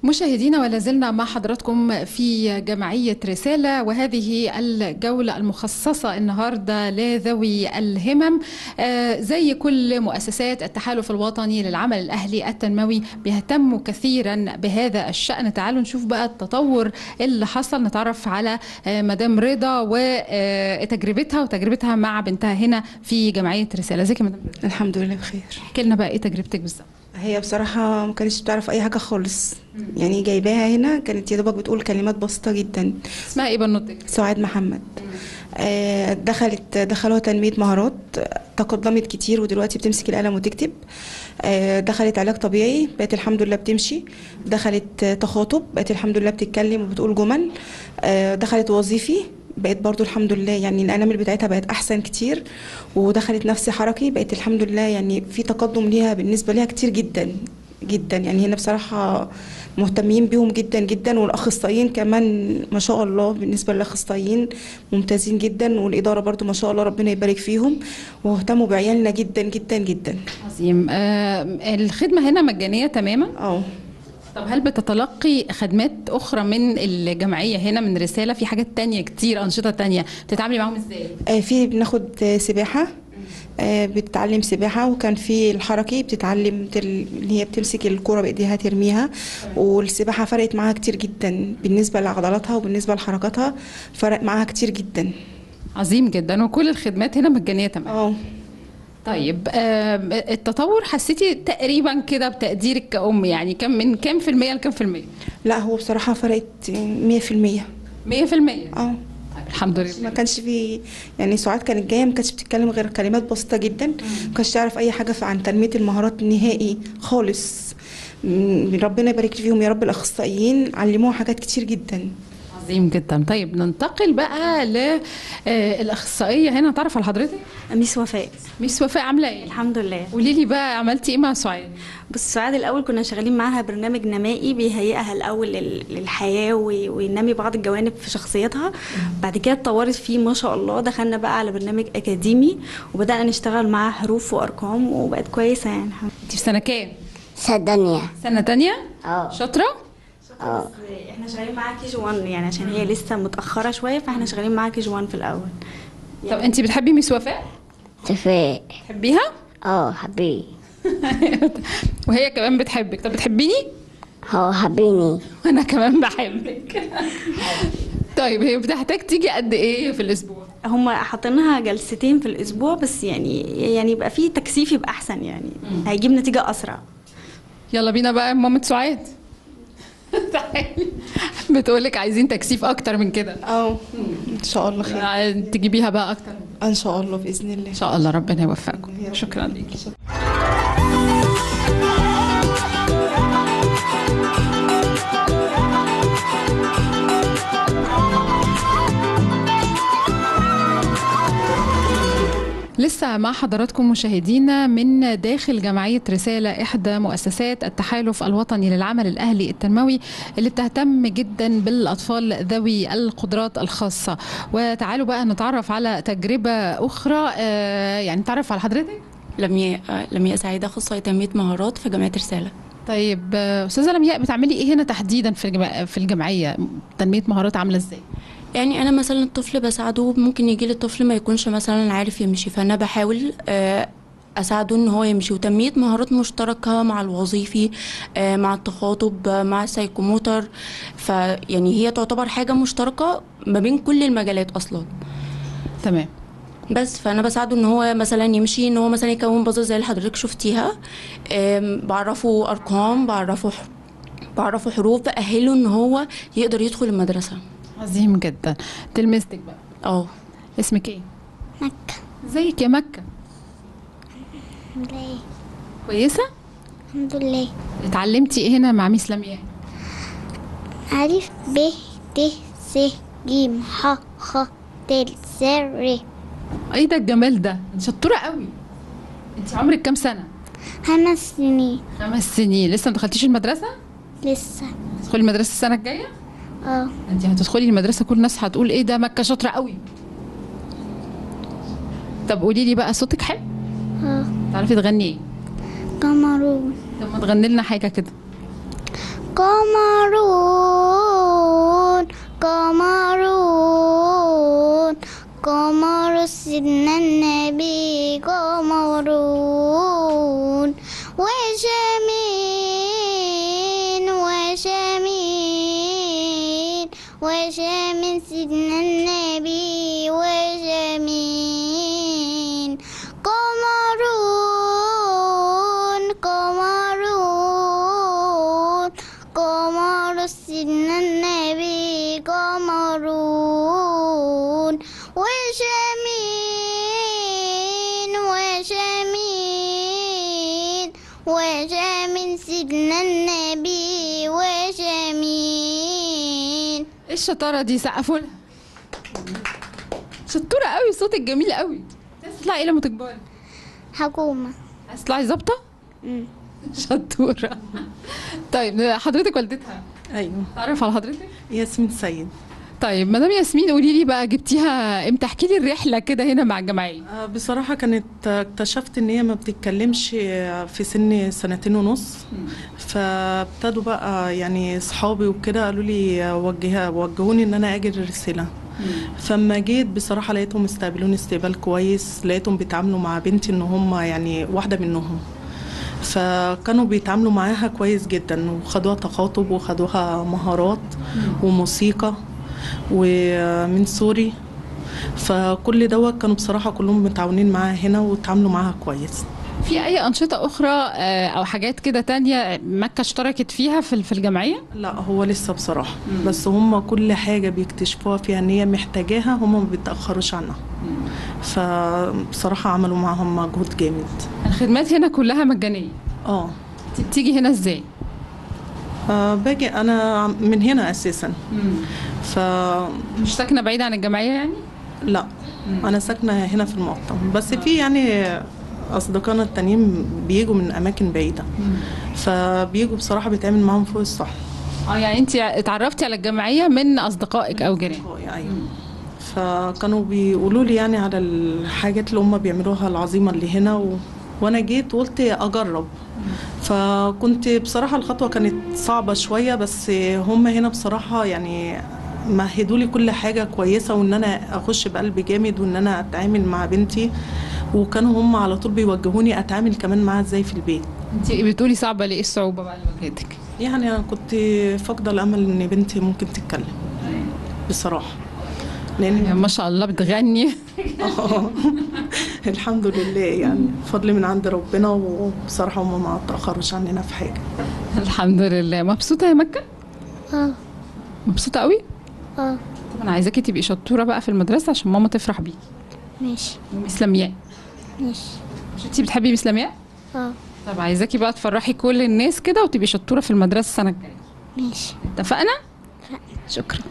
مشاهدينا ولا زلنا مع حضراتكم في جمعية رسالة وهذه الجولة المخصصة النهاردة لذوي الهمم آه، زي كل مؤسسات التحالف الوطني للعمل الأهلي التنموي بيهتموا كثيرا بهذا الشأن تعالوا نشوف بقى التطور اللي حصل نتعرف على آه، مدام رضا وتجربتها وتجربتها مع بنتها هنا في جمعية رسالة ازيك يا مدام رضا الحمد لله بخير احكي لنا بقى ايه تجربتك بالظبط هي بصراحة ما كانتش بتعرف أي حاجة خالص يعني جايباها هنا كانت يا دوبك بتقول كلمات بسيطة جدا اسمها ايه بنوتك سعاد محمد آه، دخلت دخلوها تنمية مهارات تقدمت كتير ودلوقتي بتمسك القلم وتكتب آه، دخلت علاج طبيعي بقت الحمد لله بتمشي دخلت آه، تخاطب بقت الحمد لله بتتكلم وبتقول جمل آه، دخلت وظيفي بقت برضو الحمد لله يعني الانامل بتاعتها بقت احسن كتير ودخلت نفسي حركي بقت الحمد لله يعني في تقدم ليها بالنسبه ليها كتير جدا جدا يعني هنا بصراحه مهتمين بيهم جدا جدا والاخصائيين كمان ما شاء الله بالنسبه للاخصائيين ممتازين جدا والاداره برضو ما شاء الله ربنا يبارك فيهم واهتموا بعيالنا جدا جدا جدا عظيم آه الخدمة هنا مجانية تماما اه طب هل بتتلقي خدمات أخرى من الجمعية هنا من رسالة في حاجات تانية كتير أنشطة تانية بتتعاملي معاهم إزاي؟ آه، في بناخد آه، سباحة آه، بتتعلم سباحة وكان في الحركي بتتعلم تل- اللي هي بتمسك الكرة بإيديها ترميها والسباحة فرقت معاها كتير جدا بالنسبة لعضلاتها وبالنسبة لحركاتها فرق معاها كتير جدا عظيم جدا وكل الخدمات هنا مجانية تماما اه طيب آه التطور حسيتي تقريبا كده بتقديرك كأم يعني كم من كام في المية لكام في المية؟ لا هو بصراحة فرقت مية في المية مية في المية اه طيب الحمد ما لله كانش في يعني سعاد كانت جايه ما كانتش بتتكلم غير كلمات بسيطه جدا ما كانتش تعرف اي حاجه في- عن تنميه المهارات نهائي خالص م- ربنا يبارك فيهم يا رب الاخصائيين علموها حاجات كتير جدا عظيم جدا طيب ننتقل بقى للأخصائية هنا تعرف على حضرتك ميس وفاء ميس وفاء عاملة ايه؟ الحمد لله قولي لي بقى عملتي ايه مع سعاد؟ بس سعاد الاول كنا شغالين معاها برنامج نمائي بيهيئها الاول لل- للحياه وي- وينمي بعض الجوانب في شخصيتها بعد كده اتطورت فيه ما شاء الله دخلنا بقى على برنامج اكاديمي وبدانا نشتغل معاها حروف وارقام وبقت كويسه يعني الحمد انت في سنة كام؟ صدنيا سنة تانية؟ اه شاطرة؟ لله احنا شغالين معاها كي جي 1 يعني عشان هي لسه متاخره شويه فاحنا شغالين معاها كي جي 1 في الاول طب انت بتحبي ميس وفاء؟ تفاء تحبيها؟ اه حبيبي وهي كمان بتحبك طب بتحبيني؟ هو حبيني وانا كمان بحبك طيب هي بتحتاج تيجي قد ايه في الاسبوع؟ هم حاطينها جلستين في الاسبوع بس يعني يعني يبقى فيه تكثيف يبقى احسن يعني هيجيب نتيجه اسرع يلا بينا بقى مامة سعاد تعالي بتقولك عايزين تكثيف اكتر من كده اه ان شاء الله خير تجيبيها بقى اكتر ان شاء الله باذن الله ان شاء الله ربنا يوفقكم يا رب. شكرا ليكي لسه مع حضراتكم مشاهدينا من داخل جمعية رسالة إحدى مؤسسات التحالف الوطني للعمل الأهلي التنموي اللي بتهتم جدا بالأطفال ذوي القدرات الخاصة وتعالوا بقى نتعرف على تجربة أخرى آه، يعني نتعرف على حضرتك لمياء لمياء سعيدة أخصائية تنمية مهارات في جامعة رسالة طيب آه، أستاذة لمياء بتعملي إيه هنا تحديدا في الجمع- في الجمعية تنمية مهارات عاملة إزاي؟ يعني أنا مثلا الطفل بساعده ممكن يجي لي الطفل ما يكونش مثلا عارف يمشي فأنا بحاول آه، أساعده إن هو يمشي وتنمية مهارات مشتركة مع الوظيفي آه، مع التخاطب آه، مع السايكوموتر فيعني هي تعتبر حاجة مشتركة ما بين كل المجالات أصلا تمام بس فانا بساعده ان هو مثلا يمشي ان هو مثلا يكون بازل زي اللي حضرتك شفتيها آم، بعرفه ارقام بعرفه ح- بعرفه حروف باهله ان هو يقدر يدخل المدرسه عظيم جدا تلمستك بقى اه اسمك إيه؟ مكة ازيك يا مكة؟ الحمد لله كويسة؟ الحمد لله اتعلمتي ايه هنا مع ميس لمياء؟ ألف ب ت س ج ح خ ت س ر ايه ده الجمال ده؟ انت شطورة قوي انت عمرك كام سنة؟ خمس سنين خمس سنين لسه ما دخلتيش المدرسة؟ لسه تدخلي المدرسة السنة الجاية؟ اه انت هتدخلي المدرسة كل الناس هتقول ايه ده مكة شاطرة قوي طب قولي لي بقى صوتك حلو اه تعرفي تغني ايه؟ كاميرون طب ما تغني لنا حاجة كده قمرون قمرون قمر سيدنا النبي قمرون وشمين وشمين وشمين سيدنا النبي وشمين قمرون قمرون قمر سيدنا النبي قمرون وشمين وشمين وشمين سيدنا النبي وشمين ايه الشطاره دي سقفوا لها شطوره قوي صوتك جميل قوي عايزة تطلعي ايه لما تكبري حكومة عايزة تطلعي ظابطه شطوره طيب حضرتك والدتها ايوه تعرف على حضرتك ياسمين سيد طيب مدام ياسمين قولي لي بقى جبتيها امتى احكي لي الرحله كده هنا مع الجمعيه آه، بصراحة كانت اكتشفت ان هي ما بتتكلمش في سن سنتين ونص فابتدوا بقى يعني صحابي وكده قالوا لي وجهها وجهوني ان انا اجي الرسالة فما جيت بصراحة لقيتهم استقبلوني استقبال كويس لقيتهم بيتعاملوا مع بنتي ان هم يعني واحدة منهم فكانوا بيتعاملوا معاها كويس جدا وخدوها تخاطب وخدوها مهارات وموسيقى ومن سوري فكل دوت كانوا بصراحة كلهم متعاونين معاها هنا وتعاملوا معاها كويس في اي انشطه اخرى آه، او حاجات كده تانية مكه اشتركت فيها في في الجمعيه لا هو لسه بصراحة بس هم كل حاجة بيكتشفوها فيها ان هي محتاجاها هم ما بيتأخروش عنها فبصراحة عملوا معاهم مجهود جامد الخدمات هنا كلها مجانيه اه انت بتيجي هنا ازاي آه، باجي انا من هنا اساسا ف مش ساكنه بعيد عن الجمعيه يعني لا انا ساكنه هنا في المقطم بس في يعني اصدقائنا التانيين بيجوا من اماكن بعيده فبيجوا بصراحه بيتعامل معاهم فوق الصح اه يعني انت اتعرفتي على الجمعيه من اصدقائك او جيران ايوه فكانوا بيقولوا لي يعني على الحاجات اللي هم بيعملوها العظيمه اللي هنا و... وانا جيت وقلت اجرب فكنت بصراحه الخطوه كانت صعبه شويه بس هم هنا بصراحه يعني مهدوا لي كل حاجه كويسه وان انا اخش بقلب جامد وان انا اتعامل مع بنتي وكانوا هم على طول بيوجهوني اتعامل كمان معاها ازاي في البيت انت بتقولي صعبه ليه إيه الصعوبه بقى اللي واجهتك يعني انا كنت فاقده الامل ان بنتي ممكن تتكلم بصراحه يعني لان ما شاء الله بتغني آه. الحمد لله يعني فضل من عند ربنا وبصراحه هم ما تاخروش عننا في حاجه الحمد لله مبسوطه يا مكه اه مبسوطه قوي اه طب انا عايزاكي تبقي شطوره بقى في المدرسه عشان ماما تفرح بيكي ماشي ومس لمياء ماشي مش انتي بتحبي مس لمياء اه طب عايزاكي بقى تفرحي كل الناس كده وتبقي شطوره في المدرسه السنه الجايه ماشي اتفقنا شكرا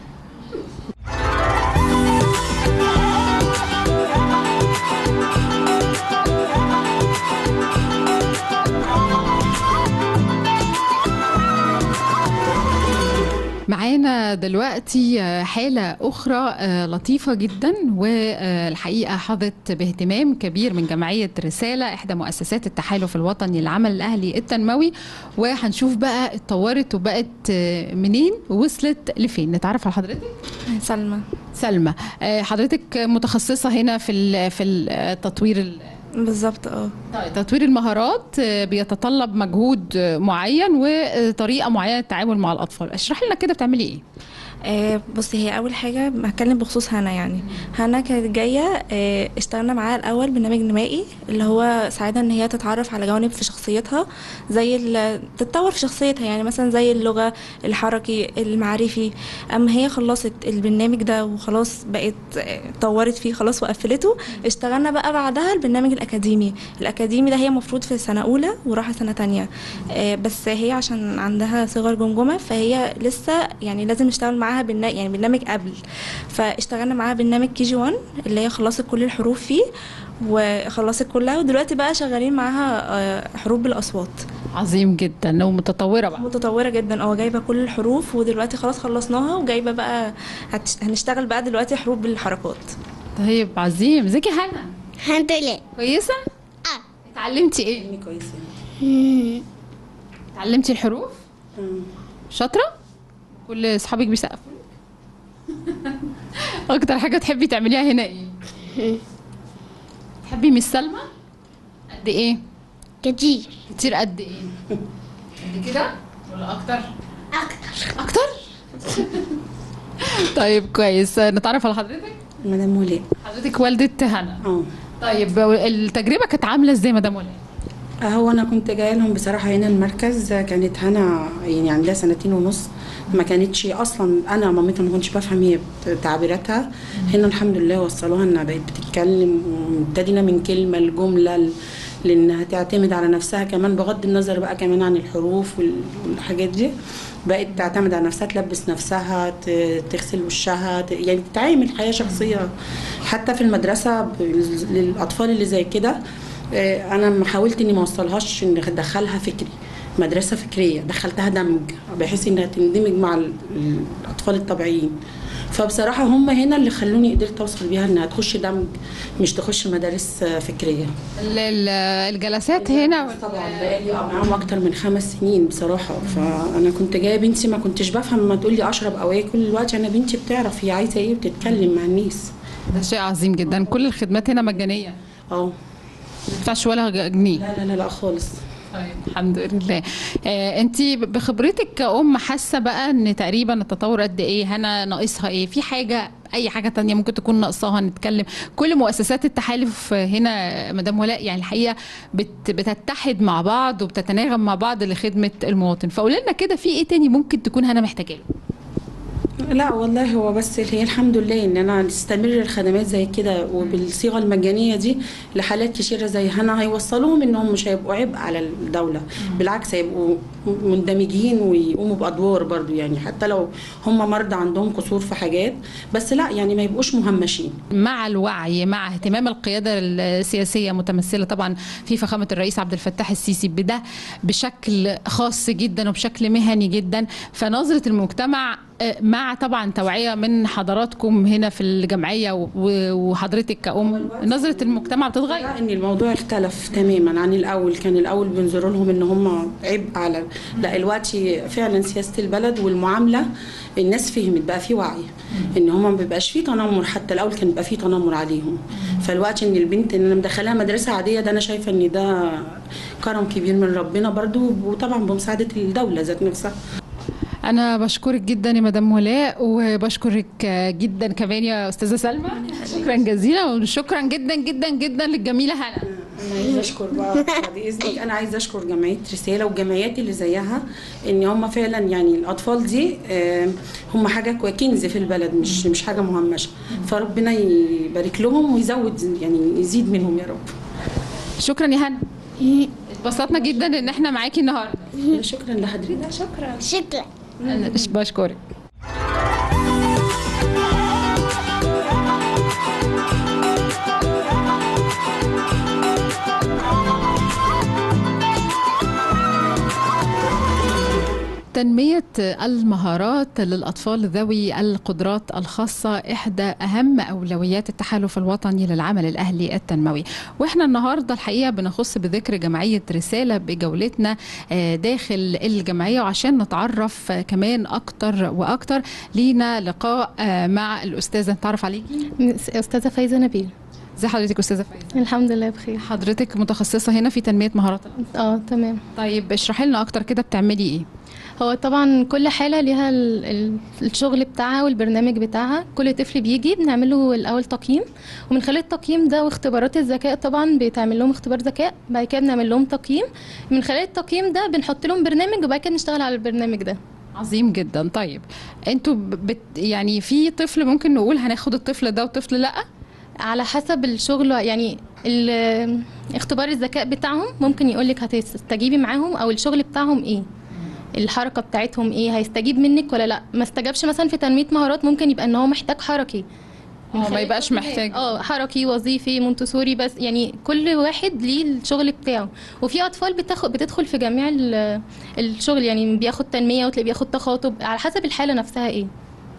معانا دلوقتي حالة أخرى آه، لطيفة جدا والحقيقة حظت باهتمام كبير من جمعية رسالة إحدى مؤسسات التحالف الوطني للعمل الأهلي التنموي وهنشوف بقى اتطورت وبقت آه، منين ووصلت لفين نتعرف على حضرتك سلمى سلمى آه، حضرتك متخصصة هنا في ال- في التطوير ال- بالظبط اه طيب تطوير المهارات آه، بيتطلب مجهود آه، معين وطريقة معينة للتعامل مع الأطفال اشرحي لنا كده بتعملي إيه آه، بصي هي اول حاجه هتكلم بخصوص هنا يعني هنا كانت جايه آه، اشتغلنا معاها الاول برنامج نمائي اللي هو ساعدها ان هي تتعرف على جوانب في شخصيتها زي ال- تتطور في شخصيتها يعني مثلا زي اللغه الحركي المعرفي اما هي خلصت البرنامج ده وخلاص بقت آه، طورت فيه خلاص وقفلته اشتغلنا بقى بعدها البرنامج الاكاديمي الاكاديمي ده هي المفروض في سنه اولى وراحه سنه تانية آه، بس هي عشان عندها صغر جمجمه فهي لسه يعني لازم نشتغل معاها برنا... يعني برنامج قبل فاشتغلنا معاها برنامج كي جي 1 اللي هي خلصت كل الحروف فيه وخلصت كلها ودلوقتي بقى شغالين معاها آه، حروف بالاصوات عظيم جدا ومتطورة بقى متطوره جدا اه جايبه كل الحروف ودلوقتي خلاص خلصناها وجايبه بقى هتش... هنشتغل بقى دلوقتي حروف بالحركات طيب عظيم ازيك يا هنا الحمد لله كويسة اه اتعلمتي ايه كويسه مم. اتعلمتي الحروف شاطره كل اصحابك بيسقفوا اكتر حاجه تحبي تعمليها هنا ايه تحبي مس سلمى قد ايه كتير كتير قد ايه قد كده ولا اكتر اكتر اكتر طيب كويس نتعرف على حضرتك مدام ولاء حضرتك والدة هنا اه طيب التجربة كانت عاملة ازاي مدام ولاء؟ هو انا كنت جايه لهم بصراحه هنا المركز كانت هنا يعني عندها سنتين ونص ما كانتش اصلا انا مامتها ما كنتش بفهم هي تعبيراتها هنا الحمد لله وصلوها انها بقت بتتكلم وابتدينا من كلمه لجمله ل- لانها تعتمد على نفسها كمان بغض النظر بقى كمان عن الحروف وال- والحاجات دي بقت تعتمد على نفسها تلبس نفسها ت- تغسل وشها ت- يعني تتعامل حياه شخصيه حتى في المدرسه ب- للاطفال اللي زي كده آه، انا ما حاولت اني ما اوصلهاش ان ادخلها فكري مدرسه فكريه دخلتها دمج بحيث انها تندمج مع ال- الاطفال الطبيعيين فبصراحه هم هنا اللي خلوني قدرت اوصل بيها انها تخش دمج مش تخش مدارس آه، فكريه ال- ال- الجلسات هنا طبعا بقالي معاهم اكتر من خمس سنين بصراحه فانا كنت جايه بنتي ما كنتش بفهم ما تقول لي اشرب او اكل الوقت انا بنتي بتعرف هي عايزه ايه وبتتكلم مع الناس ده شيء عظيم جدا كل الخدمات هنا مجانية اه ما تدفعش ولا جنيه لا لا لا لا خالص طيب الحمد لله آه انت بخبرتك كأم حاسة بقى ان تقريبا التطور قد ايه هنا ناقصها ايه في حاجة اي حاجة تانية ممكن تكون ناقصاها نتكلم كل مؤسسات التحالف هنا مدام ولاء يعني الحقيقة بت بتتحد مع بعض وبتتناغم مع بعض لخدمة المواطن فقولي لنا كده في ايه تاني ممكن تكون هنا محتاجاه له لا والله هو بس هي الحمد لله ان انا تستمر الخدمات زي كده وبالصيغه المجانيه دي لحالات كتيره زي هنا هيوصلوهم انهم مش هيبقوا عبء على الدوله بالعكس هيبقوا مندمجين ويقوموا بادوار برضو يعني حتى لو هم مرضى عندهم قصور في حاجات بس لا يعني ما يبقوش مهمشين مع الوعي مع اهتمام القيادة السياسية متمثلة طبعا في فخامة الرئيس عبد الفتاح السيسي بده بشكل خاص جدا وبشكل مهني جدا فنظرة المجتمع آه، مع طبعا توعية من حضراتكم هنا في الجمعية و- وحضرتك كأم نظرة المجتمع بتتغير لا ان الموضوع اختلف تماما عن الاول كان الاول بينظروا لهم ان هم عبء على لا الوقت فعلا سياسه البلد والمعامله الناس فهمت بقى في وعي ان هم ما بيبقاش في تنمر حتى الاول كان بيبقى في تنمر عليهم فالوقت ان البنت ان انا مدخلاها مدرسه عاديه ده انا شايفه ان ده كرم كبير من ربنا برضو وطبعا بمساعده الدوله ذات نفسها أنا بشكرك جدا يا مدام ولاء وبشكرك آه، جدا كمان يا أستاذة سلمى شكرا جزيلا وشكرا جدا جدا جدا للجميلة هنا انا عايزه اشكر بقى بعد اذنك انا عايزه اشكر جمعيه رساله والجمعيات اللي زيها ان هم فعلا يعني الاطفال دي آم، هم حاجه كوي- كنز في البلد مش مش حاجه مهمشه فربنا يبارك لهم ويزود يعني يزيد منهم يا رب شكرا يا هنا اتبسطنا جدا ان احنا معاكي النهارده شكرا لحضرتك شكرا شكرا أنا بشكرك تنمية المهارات للأطفال ذوي القدرات الخاصة إحدى أهم أولويات التحالف الوطني للعمل الأهلي التنموي وإحنا النهاردة الحقيقة بنخص بذكر جمعية رسالة بجولتنا آه، داخل الجمعية وعشان نتعرف آه، كمان أكتر وأكتر لينا لقاء آه، مع الأستاذة نتعرف عليكي أستاذة فايزة نبيل زي حضرتك أستاذة فايزة الحمد لله بخير حضرتك متخصصة هنا في تنمية مهارات الأطفال. اه تمام طيب اشرحي لنا أكتر كده بتعملي إيه هو طبعا كل حالة ليها ال- ال- الشغل بتاعها والبرنامج بتاعها كل طفل بيجي بنعمله الأول تقييم ومن خلال التقييم ده واختبارات الذكاء طبعا بيتعمل لهم اختبار ذكاء بعد كده بنعمل لهم تقييم من خلال التقييم ده بنحط لهم برنامج وبعد كده نشتغل على البرنامج ده عظيم جدا طيب انتوا بت يعني في طفل ممكن نقول هناخد الطفل ده وطفل لا على حسب الشغل يعني ال- اختبار الذكاء بتاعهم ممكن يقولك هتستجيبي معاهم او الشغل بتاعهم ايه الحركه بتاعتهم ايه هيستجيب منك ولا لا ما استجابش مثلا في تنميه مهارات ممكن يبقى ان هو محتاج حركي من اه ما خلال يبقاش التقييم. محتاج اه حركي وظيفي مونتسوري بس يعني كل واحد ليه الشغل بتاعه وفي اطفال بتاخد بتدخل في جميع ال- الشغل يعني بياخد تنميه وتلاقيه بياخد تخاطب على حسب الحاله نفسها ايه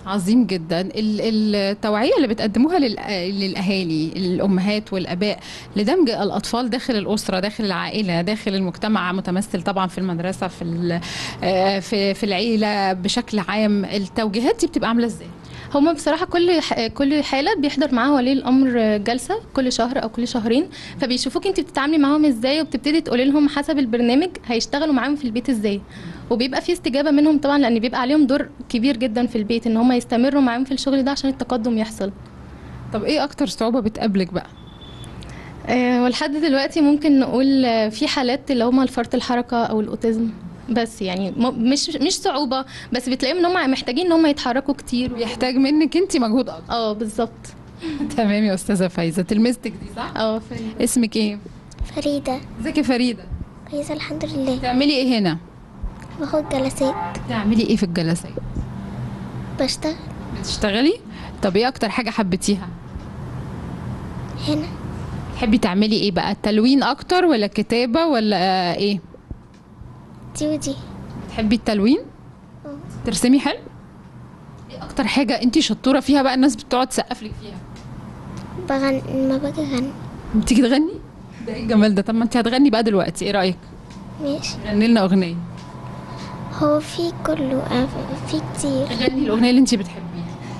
عظيم جدا ال- التوعية اللي بتقدموها للأ- للأهالي الأمهات والآباء لدمج الأطفال داخل الأسرة داخل العائلة داخل المجتمع متمثل طبعا في المدرسة في ال- آه، في في العيلة بشكل عام التوجيهات دي بتبقى عاملة ازاي؟ هما بصراحة كل ح- كل حالة بيحضر معاها ولي الأمر جلسة كل شهر أو كل شهرين فبيشوفوك أنت بتتعاملي معاهم إزاي وبتبتدي تقولي لهم حسب البرنامج هيشتغلوا معاهم في البيت إزاي وبيبقى في استجابة منهم طبعا لأن بيبقى عليهم دور كبير جدا في البيت إن هما يستمروا معاهم في الشغل ده عشان التقدم يحصل طب ايه أكتر صعوبة بتقابلك بقى؟ آه، ولحد دلوقتي ممكن نقول آه، في حالات اللي هما الفرط الحركة أو الأوتيزم بس يعني م- مش مش صعوبة بس بتلاقيهم ان هم محتاجين ان هم يتحركوا كتير بيحتاج منك انت مجهود اكتر اه بالظبط تمام يا استاذه فايزه تلمستك دي صح اه فريدة. اسمك ايه فريدة ازيك يا فريده كويسة الحمد لله بتعملي ايه هنا باخد جلسات بتعملي ايه في الجلسات بشتغل بتشتغلي طب ايه اكتر حاجه حبيتيها هنا تحبي تعملي ايه بقى التلوين اكتر ولا كتابه ولا آه ايه دي ودي تحبي التلوين ترسمي حلو ايه اكتر حاجه انت شطوره فيها بقى الناس بتقعد تسقف لك فيها بغني ما باجي اغني بتيجي تغني ده ايه الجمال ده طب ما انت هتغني بقى دلوقتي ايه رايك ماشي غني لنا اغنيه هو في كله آه، في كتير غني الاغنيه اللي انت بتحبيها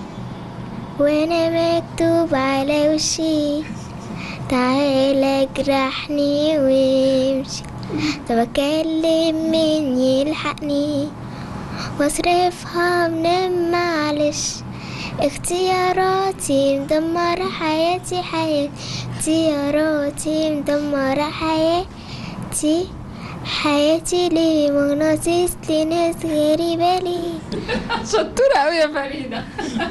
وانا مكتوب على وشي تعالى اجرحني وامشي طب اكلم مين يلحقني واصرفها من معلش اختياراتي مدمرة حياتي حياتي اختياراتي مدمرة حياتي حياتي ليه مغناطيس لناس غريبة ليه شطوره قوي يا فريده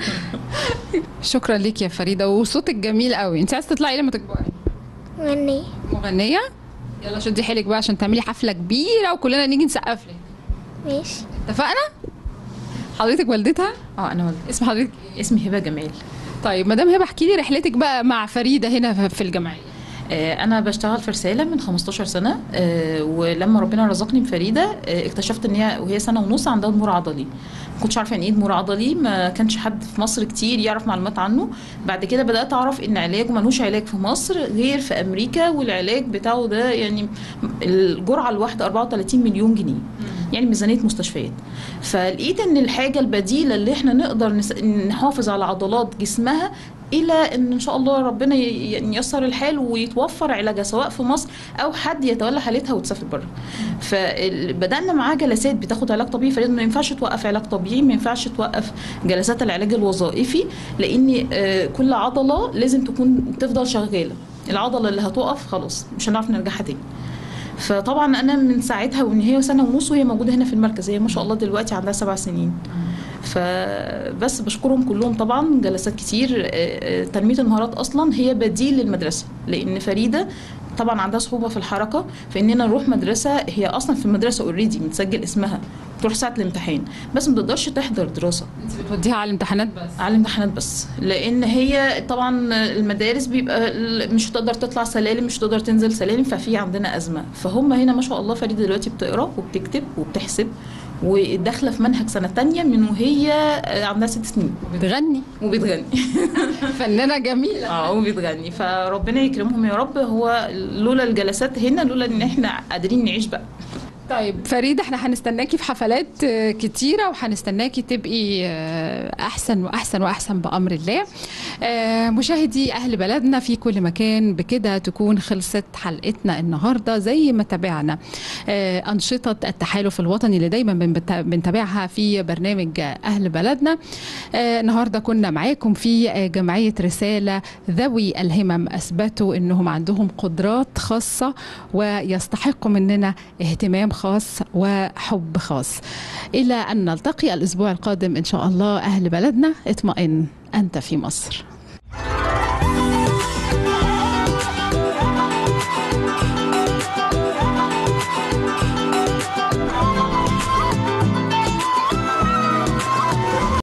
شكرا ليك يا فريده وصوتك جميل قوي انت عايزه تطلعي لما تكبري غني مغنيه يلا شدي حيلك بقى عشان تعملي حفله كبيره وكلنا نيجي نسقف لك ماشي اتفقنا حضرتك والدتها اه انا والد اسم حضرتك اسمي هبه جمال طيب مدام هبه احكي لي رحلتك بقى مع فريده هنا في الجمعيه آه، انا بشتغل في رساله من 15 سنه آه، ولما ربنا رزقني بفريده آه، اكتشفت ان هي وهي سنه ونص عندها ضمور عضلي ما كنتش عارفه يعني ايه ضمور عضلي ما كانش حد في مصر كتير يعرف معلومات عنه بعد كده بدات اعرف ان علاجه ملوش علاج في مصر غير في امريكا والعلاج بتاعه ده يعني الجرعه الواحده 34 مليون جنيه يعني ميزانيه مستشفيات فلقيت ان الحاجه البديله اللي احنا نقدر نس- نحافظ على عضلات جسمها الى ان ان شاء الله ربنا ي- يعني ييسر الحال ويتوفر علاجها سواء في مصر او حد يتولى حالتها وتسافر بره فبدانا معاه جلسات بتاخد علاج طبيعي فريد ما ينفعش توقف علاج طبيعي ما ينفعش توقف جلسات العلاج الوظائفي لان آه، كل عضله لازم تكون تفضل شغاله العضله اللي هتقف خلاص مش هنعرف نرجعها تاني فطبعا انا من ساعتها وان هي سنه ونص وهي موجوده هنا في المركز هي ما شاء الله دلوقتي عندها سبع سنين فبس بشكرهم كلهم طبعا جلسات كتير آه، آه، تنميه المهارات اصلا هي بديل للمدرسه لان فريده طبعا عندها صعوبه في الحركه فاننا نروح مدرسه هي اصلا في المدرسه اوريدي متسجل اسمها تروح ساعه الامتحان بس ما تقدرش تحضر دراسه انت بتوديها على الامتحانات بس على الامتحانات بس لان هي طبعا المدارس بيبقى ال- مش هتقدر تطلع سلالم مش هتقدر تنزل سلالم ففي عندنا ازمه فهم هنا ما شاء الله فريده دلوقتي بتقرا وبتكتب وبتحسب وداخله في منهج سنه تانية من وهي عندها ست سنين بتغني وبتغني فنانه جميله اه وبتغني فربنا يكرمهم يا رب هو لولا الجلسات هنا لولا ان احنا قادرين نعيش بقى طيب فريده احنا هنستناكي في حفلات آه، كتيره وهنستناكي تبقي آه، احسن واحسن واحسن بامر الله آه، مشاهدي اهل بلدنا في كل مكان بكده تكون خلصت حلقتنا النهارده زي ما تابعنا آه، انشطه التحالف الوطني اللي دايما بنبت- بنتابعها في برنامج اهل بلدنا آه، النهارده كنا معاكم في آه، جمعيه رساله ذوي الهمم اثبتوا انهم عندهم قدرات خاصه ويستحقوا مننا اهتمام خاص وحب خاص الى ان نلتقي الاسبوع القادم ان شاء الله اهل بلدنا اطمئن انت في مصر